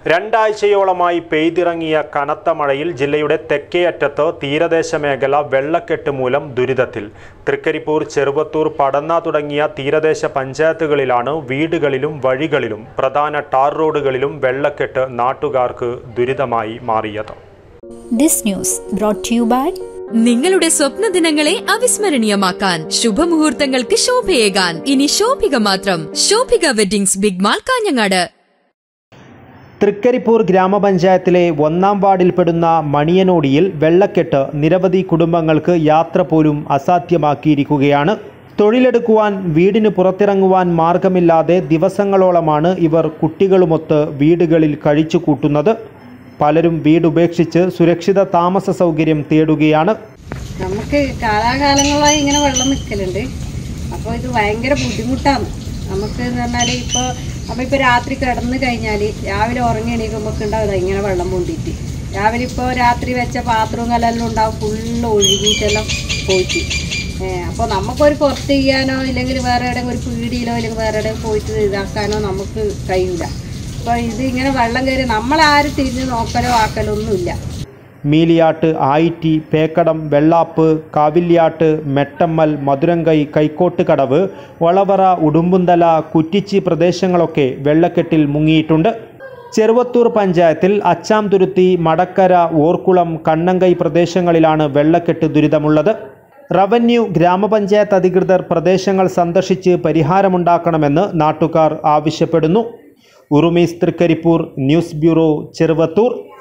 രണ്ടാഴ്ചയോളമായി പെയ്തിറങ്ങിയ കനത്ത മഴയിൽ ജില്ലയുടെ തെക്കേ അറ്റത്ത് തീരദേശ മേഖല വെള്ളക്കെട്ട് മൂലം ദുരിതത്തിൽ തൃക്കരിപ്പൂർ ചെറുവത്തൂർ പടന്ന തുടങ്ങിയ തീരദേശ പഞ്ചായത്തുകളിലാണ് വീടുകളിലും വഴികളിലും പ്രധാന ടാർ റോഡുകളിലും വെള്ളക്കെട്ട് നാട്ടുകാർക്ക് ദുരിതമായി മാറിയത് This news brought to you by നിങ്ങളുടെ സ്വപ്ന ദിനങ്ങളെ അവിസ്മരണീയമാക്കാൻ ശുഭമുഹൂർത്തങ്ങൾക്ക് ശോഭയേകാൻ ഇനി ശോഭിക മാത്രം Shobhika weddings big mall Kanhangad Trikaripur ഗ്രാമപഞ്ചായത്തിലെ ഒന്നാം വാർഡിൽപ്പെടുന്ന മണിയനോടിയിൽ വെള്ളക്കെട്ട് നിരവധി കുടുംബങ്ങൾക്ക് യാത്ര പോലും അസാധ്യമാക്കിയിരിക്കുകയാണ് തൊഴിലെടുക്കുവാൻ വീടിന് പുറത്തിറങ്ങുവാൻ മാർഗമില്ലാതെ ദിവസങ്ങളോളമാണ് ഇവർ കുട്ടികളുമൊത്ത് വീടുകളിൽ കഴിച്ചു കൂട്ടുന്നത് പലരും വീടുപേക്ഷിച്ച് സുരക്ഷിത താമസ സൗകര്യം തേടുകയാണ് നമുക്ക് കാലാകാലങ്ങളായി ഇങ്ങനെ വെള്ളം നിൽക്കലുണ്ട് അപ്പോൾ ഇത് ഭയങ്കര ബുദ്ധിമുട്ടാണ് നമുക്ക് എന്ന് പറഞ്ഞാൽ ഇപ്പോൾ നമ്മളിപ്പോൾ രാത്രി കിടന്നു കഴിഞ്ഞാൽ രാവിലെ ഉറങ്ങി എണീക്കുമ്പോൾ ഉണ്ടാവും ഇങ്ങനെ വെള്ളം പൊന്തിയിട്ട് രാവിലെ ഇപ്പോൾ രാത്രി വെച്ച പാത്രവും കല്ലെല്ലാം ഉണ്ടാവും ഫുള്ള് ഒഴുകിയിട്ടെല്ലാം പോയിട്ട് അപ്പോൾ നമുക്കൊരു പുറത്ത് ചെയ്യാനോ ഇല്ലെങ്കിൽ വേറെ എവിടെയും ഒരു പീടിയിലോ അല്ലെങ്കിൽ വേറെ എവിടെയും പോയിട്ട് ഇതാക്കാനോ നമുക്ക് കഴിയില്ല അപ്പോൾ ഇത് ഇങ്ങനെ വെള്ളം കയറി നമ്മളാരും തിരിഞ്ഞ് നോക്കലോ ആക്കലോ ഒന്നുമില്ല മീലിയാട്ട് ആയിറ്റി പേക്കടം വെള്ളാപ്പ് കാവില്യാട്ട് മെട്ടമ്മൽ മധുരങ്കൈ കൈക്കോട്ട് കടവ് വളവറ ഉടുമ്പുന്തല കുറ്റിച്ചി പ്രദേശങ്ങളൊക്കെ വെള്ളക്കെട്ടിൽ മുങ്ങിയിട്ടുണ്ട് ചെറുവത്തൂർ പഞ്ചായത്തിൽ അച്ചാംതുരുത്തി മടക്കര ഓർക്കുളം കണ്ണങ്കൈ പ്രദേശങ്ങളിലാണ് വെള്ളക്കെട്ട് ദുരിതമുള്ളത് റവന്യൂ ഗ്രാമപഞ്ചായത്ത് അധികൃതർ പ്രദേശങ്ങൾ സന്ദർശിച്ച് പരിഹാരമുണ്ടാക്കണമെന്ന് നാട്ടുകാർ ആവശ്യപ്പെടുന്നു ഉറുമീസ് തൃക്കരിപ്പൂർ ന്യൂസ് ബ്യൂറോ ചെറുവത്തൂർ